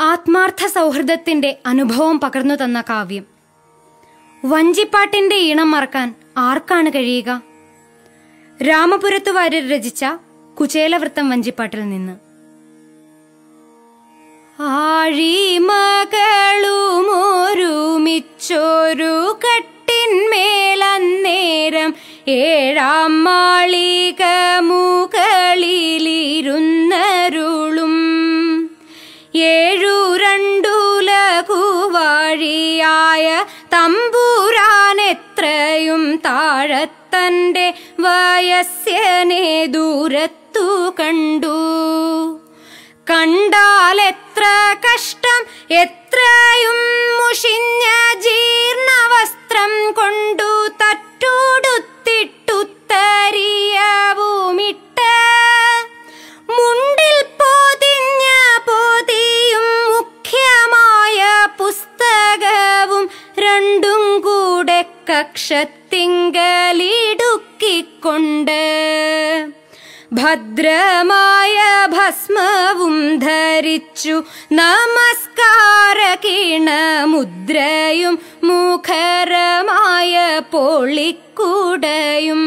ആത്മാർത്ഥ സൗഹൃദത്തിന്റെ അനുഭവം പകർന്നു തന്ന കാവ്യം വഞ്ചിപ്പാട്ടിന്റെ ഈണം മറക്കാൻ ആർക്കാണ് കഴിയുക രാമപുരത്തു വാര്യർ രചിച്ച കുചേലവൃത്തം വഞ്ചിപ്പാട്ടിൽ നിന്ന് ആഴിമകളുമൊരുമിച്ചൊരു കട്ടിന്മേലന്നേരം ഏഴാം മാളിക മുകളിലിരുന്നരുളും ഏഴു രണ്ടു ലഘുവാഴിയായ തമ്പുരാനെത്രയും താഴത്തന്റെ വയസ്യനെ ദൂരത്തു കണ്ടു കണ്ടാലെത്ര കഷ്ടം എത്രയും മുഷിഞ്ഞ ജീർണവസ്ത്രം കൊണ്ടു തട്ടോടുത്തിട്ടുത്തരിയവുമിട്ട് മുണ്ടിൽ പൊതിഞ്ഞ പൊതിയും മുഖ്യമായ പുസ്തകവും രണ്ടും കൂടെ കക്ഷത്തിങ്കലിടുക്കിക്കൊണ്ട് ഭദ്രമായ ഭസ്മവും ധരിച്ചു നമസ്കാര മുദ്രയും മുഖരമായ പൊളിക്കുടയും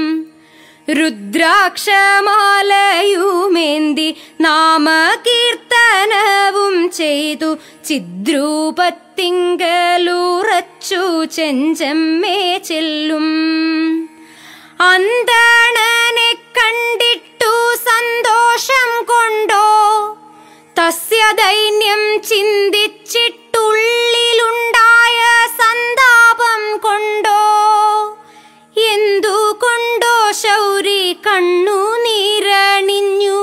രുദ്രാക്ഷമാലയുമേന്തി നാമകീർത്തനവും ചെയ്തു ചിദ്രൂപത്തിങ്കലുറച്ചു ചെഞ്ചമ്മേ ചെല്ലും അന്തണനെ കണ്ടിട്ടു സന്തോഷം കൊണ്ടോ തസ്യ ദൈന്യം ചിന്തിച്ചിട്ടുള്ളിലുണ്ടായ സന്താപം കൊണ്ടോ എന്തുകൊണ്ടോ ശൗരി കണ്ണു നീരണിഞ്ഞു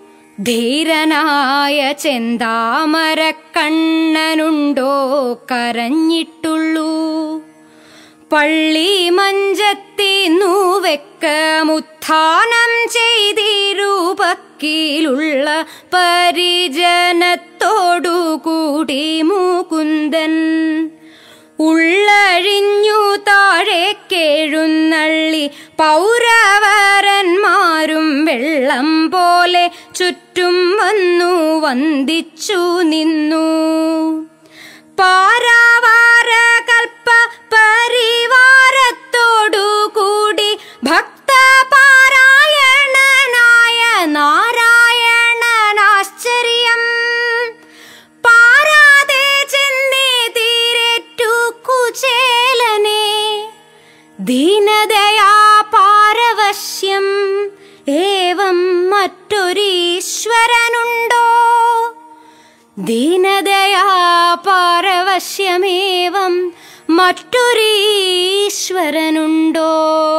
ധീരനായ ചെന്താമര കണ്ണനുണ്ടോ കരഞ്ഞിട്ടുള്ളൂ പള്ളി മഞ്ചത്തിന്നു വെക്കമുത്ഥാനം ചെയ്തിരുപക്കിലുള്ള പരിജനത്തോടു കൂടി മുകുന്ദൻ ഉള്ളഴിഞ്ഞു താഴേക്കെഴുന്നള്ളി പൗരവരന്മാരും വെള്ളം പോലെ ചുറ്റും വന്നു വന്ദിച്ചു നിന്നു പാരാവാര കൽപ്പ പരിവാരത്തോടു കൂടി ഭക്തപാരായണനായ നാരായണനാശ്ചര്യം പാരാതെ ചെന്നേതിരേറ്റു കുചേലനെ ദീനതയാ പാരവശ്യം ഏവം മറ്റൊരീശ്വരനുണ്ടോ ദീനതയാ പാരവശ്യമേവം മറ്റൊരീശ്വരനുണ്ടോ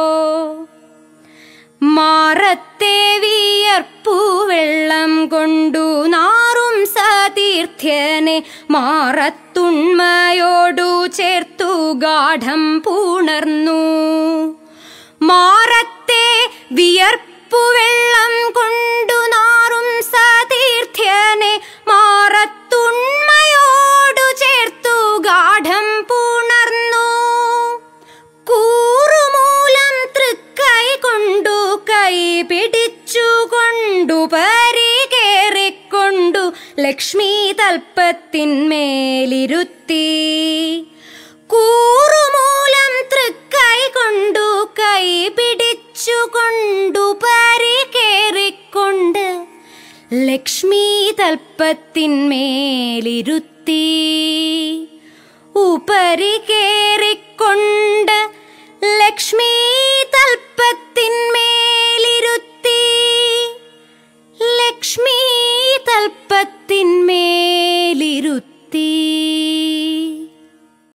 മാറത്തെ വിയർപ്പു വെള്ളം കൊണ്ടു നാറും സതീർത്ഥ്യനെ മാറത്തുണ്മയോടു ചേർത്തു ഗാഠം പുണർന്നു മാറത്തെ വിയർപ്പു വെള്ളം കൊണ്ടു നാറും സതീർത്ഥ്യനെ മാറത്തുണ്മയോടു ചേർത്തു ഗാഠം പുണർന്നു കൂറുമൂലം തൃക്കൈ കൊണ്ടു കൈ പിടിച്ചു കൊണ്ടു പരികേറിക്കൊണ്ടു ലക്ഷ്മി തൽപ്പത്തിന്മേലിരുത്തി കൂറുമൂലം തൃക്കൈ കൊണ്ടു കൈ പിടിച്ചു കൊണ്ടു പരികേറിക്കൊണ്ട് ലക്ഷ്മി തൽപ്പത്തിന്മേലിരുത്തി ഉപരി കേറിക്കൊണ്ട് ലക്ഷ്മി തൽപ്പത്തിന്മേലിരുത്തി ലക്ഷ്മി തൽപ്പത്തിന്മേലിരുത്തി